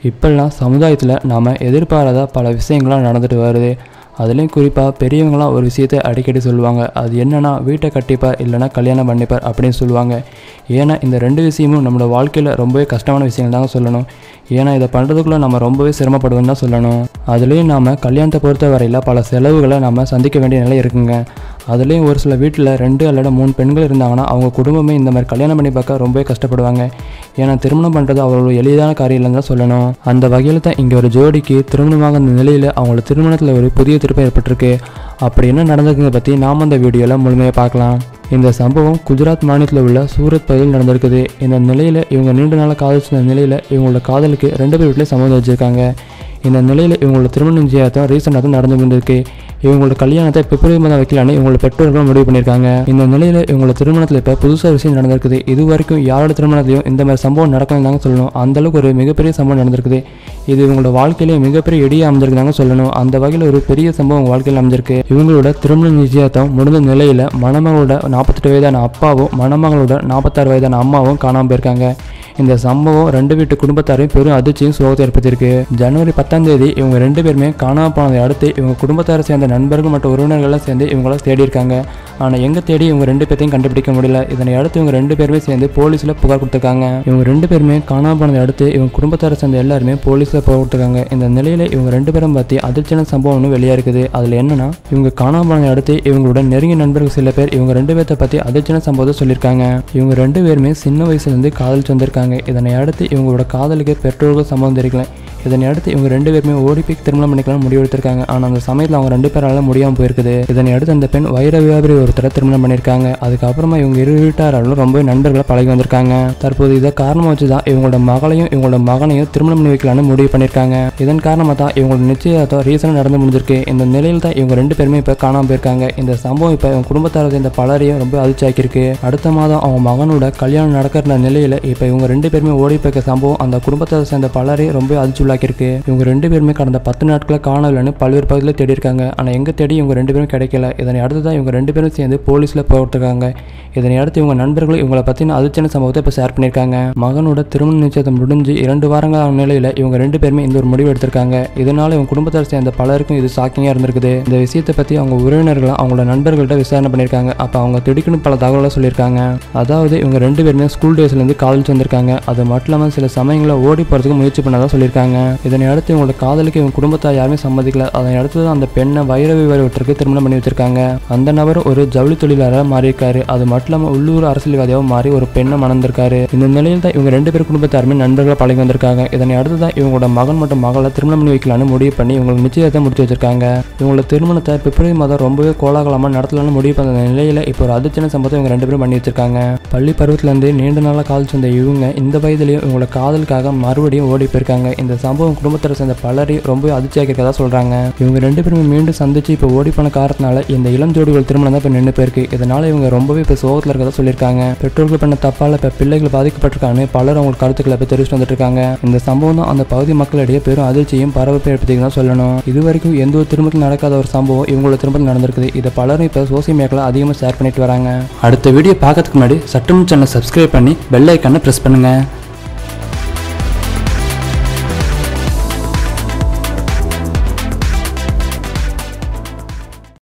இப்பெல்லாம் சமுதாயத்தில் நாம் எதிர்பாராத பல விஷயங்கள்லாம் நடந்துட்டு வருது அதுலேயும் குறிப்பாக பெரியவங்களாம் ஒரு விஷயத்தை அடிக்கடி சொல்லுவாங்க அது என்னன்னா வீட்டை கட்டிப்பார் இல்லைன்னா கல்யாணம் பண்ணிப்பார் அப்படின்னு சொல்லுவாங்க ஏன்னா இந்த ரெண்டு விஷயமும் நம்மளோட வாழ்க்கையில் ரொம்பவே கஷ்டமான விஷயங்கள் தாங்க சொல்லணும் ஏன்னா இதை பண்ணுறதுக்குள்ளே நம்ம ரொம்பவே சிரமப்படுவோம் தான் சொல்லணும் அதுலேயும் நாம் கல்யாணத்தை பொறுத்த வரையில் பல செலவுகளை நம்ம சந்திக்க வேண்டிய நிலை இருக்குங்க அதுலேயும் ஒரு சில வீட்டில் ரெண்டு அல்லது மூணு பெண்கள் இருந்தாங்கன்னா அவங்க குடும்பமே இந்த மாதிரி கல்யாணம் பண்ணி பார்க்க ரொம்பவே கஷ்டப்படுவாங்க ஏன்னா திருமணம் பண்ணுறது அவ்வளோ எளிதான காரியம் இல்லைன்னு தான் சொல்லணும் அந்த வகையில் தான் இங்கே ஒரு ஜோடிக்கு திருமணமாக அந்த நிலையில் அவங்களோட திருமணத்தில் ஒரு புதிய திருப்பம் ஏற்பட்டிருக்கு அப்படி என்ன நடந்திருக்குங்க பற்றி நாம் அந்த வீடியோவில் முழுமையாக பார்க்கலாம் இந்த சம்பவம் குஜராத் மாநிலத்தில் உள்ள சூரத் பகுதியில் நடந்திருக்குது இந்த நிலையில் இவங்க நீண்ட நாளாக காதலிச்ச நிலையில் இவங்களோட காதலுக்கு ரெண்டு பேர் வீட்டிலையும் சம்மதம் வச்சுருக்காங்க இந்த நிலையில் இவங்களோட திருமண நிச்சயதார்த்தம் ரீசெண்டாக தான் நடந்து கொண்டிருக்கு இவங்களோட கல்யாணத்தை பிப்ரவரி மாதம் வைக்கலான்னு இவங்களோட பெற்றோர்கள் முடிவு பண்ணியிருக்காங்க இந்த நிலையில் இவங்களோட திருமணத்தில் இப்போ புதுசாக விஷயம் நடந்திருக்குது இது வரைக்கும் யாரோட திருமணத்தையும் இந்த மாதிரி சம்பவம் நடக்கணும் தாங்க சொல்லணும் அந்த அளவுக்கு ஒரு மிகப்பெரிய சம்பவம் நடந்திருக்குது இது இவங்களோட வாழ்க்கையிலே மிகப்பெரிய இடியாக அமைஞ்சிருக்குதாங்க சொல்லணும் அந்த வகையில் ஒரு பெரிய சம்பவம் உங்க வாழ்க்கையில் அமைஞ்சிருக்கு இவங்களோட திருமண நிச்சயதார்த்தம் முடிந்த நிலையில் மணமகளோட நாற்பத்தெட்டு வயதான அப்பாவும் மணமகளோட நாற்பத்தாறு வயதான அம்மாவும் காணாமல் போயிருக்காங்க இந்த சம்பவம் ரெண்டு வீட்டு குடும்பத்தாரையும் பெரும் அதிர்ச்சியும் சோகத்தை ஏற்படுத்தியிருக்கு ஜனவரி பத்தாம் தேதி இவங்க ரெண்டு பேருமே காணாமல் போனதை அடுத்து இவங்க குடும்பத்தாரை சேர்ந்த நண்பர்கள் மற்றும் உறவினர்கள்லாம் சேர்ந்து இவங்கள தேடி இருக்காங்க ஆனால் எங்கே தேடி இவங்க ரெண்டு பேர்த்தையும் கண்டுபிடிக்க முடியல இதனை அடுத்து இவங்க ரெண்டு பேருமே சேர்ந்து போலீஸில் புகார் கொடுத்துருக்காங்க இவங்க ரெண்டு பேருமே காணாமல் போனதை அடுத்து இவங்க குடும்பத்தாரை சேர்ந்த எல்லாருமே போலீஸில் புகார் கொடுத்துருக்காங்க இந்த நிலையில் இவங்க ரெண்டு பேரும் பற்றி அதிர்ச்சியான சம்பவம் ஒன்று வெளியாக இருக்குது அதில் என்னன்னா இவங்க காணாமல் போனதை அடுத்து இவங்களோட நெருங்கிய நண்பர்கள் சில பேர் இவங்க ரெண்டு பேர்த்த பற்றி அதிர்ச்சியான சம்பவத்தை சொல்லியிருக்காங்க இவங்க ரெண்டு பேருமே சின்ன வயசுலேருந்து காதலிச்சு வந்திருக்காங்க இதனை அடுத்து இவங்களோட காதலுக்கு பெற்றோர்கள் சம்மதம் தெரிவிக்கல இதனை அடுத்து இவங்க ரெண்டு பேருமே ஓடி போய் திருமணம் பண்ணிக்கலாம் முடிவு எடுத்திருக்காங்க ஆனால் அந்த சமயத்தில் அவங்க ரெண்டு பேரால முடியாமல் போயிருக்குது இதனை அடுத்து அந்த பெண் வைர வியாபாரி ஒருத்தரை திருமணம் பண்ணியிருக்காங்க அதுக்கப்புறமா இவங்க இரு வீட்டாராலும் ரொம்ப நண்பர்களை பழகி வந்திருக்காங்க தற்போது இதை காரணமாக வச்சு தான் இவங்களோட மகளையும் இவங்களோட மகனையும் திருமணம் பண்ணி வைக்கலாம்னு முடிவு பண்ணியிருக்காங்க இதன் காரணமாக தான் இவங்களோட நிச்சயதார்த்தம் ரீசனாக நடந்து முடிஞ்சிருக்கு இந்த நிலையில் தான் இவங்க ரெண்டு பேருமே இப்போ காணாமல் போயிருக்காங்க இந்த சம்பவம் இப்போ இவங்க குடும்பத்தாரை சேர்ந்த பலரையும் ரொம்ப அதிர்ச்சியாக்கியிருக்கு அடுத்த மாதம் அவங்க மகனோட கல்யாணம் நடக்கிற நிலையில் இப்போ இவங்க ரெண்டு பேருமே ஓடி போய்க்க சம்பவம் அந்த குடும்பத்தாரை சேர்ந்த பலரையும் ரொம்ப அதிர்ச்சி உள்ளாக்கியிருக்கு இவங்க ரெண்டு பேருமே கடந்த பத்து நாட்களை காணவில்லைன்னு பல்வேறு பகுதியில் தேடி இருக்காங்க ஆனால் எங்கே தேடி இவங்க ரெண்டு பேரும் கிடைக்கல இதனை அடுத்து தான் இவங்க ரெண்டு பேரும் சேர்ந்து போலீஸில் போட்டிருக்காங்க இதனை அடுத்து இவங்க நண்பர்கள் இவங்களை பற்றின அதிர்ச்சியான சம்பவத்தை இப்போ ஷேர் பண்ணியிருக்காங்க மகனோட திருமண நிச்சயத்தம் முடிஞ்சு இரண்டு வாரங்கள் ஆன நிலையில் இவங்க ரெண்டு பேருமே இந்த ஒரு முடிவு எடுத்திருக்காங்க இதனால இவங்க குடும்பத்தார் சேர்ந்த பலருக்கும் இது ஷாக்கிங்காக இருந்திருக்குது இந்த விஷயத்தை பற்றி அவங்க உறவினர்கள் அவங்களோட நண்பர்கள்ட்ட விசாரணை பண்ணியிருக்காங்க அப்போ அவங்க திடுக்குன்னு பல தகவலை சொல்லியிருக்காங்க அதாவது இவங்க ரெண்டு பேருமே ஸ்கூல் டேஸ்லேருந்து காதலிச்சு வந்திருக்காங்க அது மட்டும் இல்லாமல் சில சமயங்களில் ஓடி போகிறதுக்கு முயற்சி பண்ணதா சொல்லியிருக்காங்க இதனை அடுத்து இவங்களோட காதலுக்கு இவங்க குடும்பத்தார் யாருமே சம்மதிக்கல அதனை அடுத்து தான் அந்த பெண்ணை வைர விவரத்திற்கு திருமணம் பண்ணி வச்சிருக்காங்க அந்த நபர் ஒரு ஜவுளி தொழிலாளராக மாறியிருக்காரு அது மட்டும் இல்லாமல் உள்ளூர் அரசியல்வாதியாகவும் மாறி ஒரு பெண்ணை மணந்திருக்காரு இந்த நிலையில் தான் இவங்க ரெண்டு பேர் குடும்பத்தாருமே நண்பர்களாக பழகி வந்திருக்காங்க இதனை அடுத்து தான் இவங்களோட மகன் மற்றும் மகளை திருமணம் பண்ணி வைக்கலாம்னு முடிவு பண்ணி இவங்களுக்கு நிச்சயத்தை முடிச்சு வச்சிருக்காங்க இவங்களோட திருமணத்தை பிப்ரவரி மாதம் ரொம்பவே கோலாகலமாக நடத்தலாம்னு முடிவு பண்ண நிலையில் இப்போ ஒரு அதிர்ச்சியான சம்பவத்தை இவங்க ரெண்டு பேரும் பண்ணி வச்சிருக்காங்க பள்ளி பருவத்திலேருந்து நீண்ட நாளாக காதல் சேர்ந்த இவங்க இந்த வயதுலையும் இவங்களோட காதலுக்காக மறுபடியும் ஓடி போயிருக்காங்க இந்த சம்பவம் குடும்பத்தை சேர்ந்த பலரையும் ரொம்ப அதிர்ச்சியாக இருக்கதா சொல்றாங்க இவங்க ரெண்டு பேருமே மீண்டும் சந்திச்சு இப்போ ஓடி போன காரணத்தினால இந்த இளம் ஜோடிகள் திருமணம் தான் இப்போ நின்று போயிருக்கு இதனால இவங்க ரொம்பவே இப்போ சோகத்தில் இருக்கதா சொல்லியிருக்காங்க பெற்றோர்கள் பண்ண தப்பால இப்போ பிள்ளைகள் பாதிக்கப்பட்டிருக்காங்க பலர் அவங்க கருத்துக்களை இப்போ தெரிவித்து வந்துட்டு இருக்காங்க இந்த சம்பவம் தான் அந்த பகுதி மக்களிடையே பெரும் அதிர்ச்சியும் பரபரப்பு ஏற்படுத்தி தான் சொல்லணும் இது வரைக்கும் எந்த ஒரு திருமணத்தில் நடக்காத ஒரு சம்பவம் இவங்களோட திருமணம் நடந்திருக்குது இதை பலரும் இப்போ சோசியல் மீடியாக்களை அதிகமாக ஷேர் பண்ணிட்டு வராங்க அடுத்த வீடியோ பார்க்கறதுக்கு முன்னாடி சட்டம் சேனல் சப்ஸ்கிரைப் பண்ணி பெல் ஐக்கானை ப்ரெஸ் பண்ணுங்க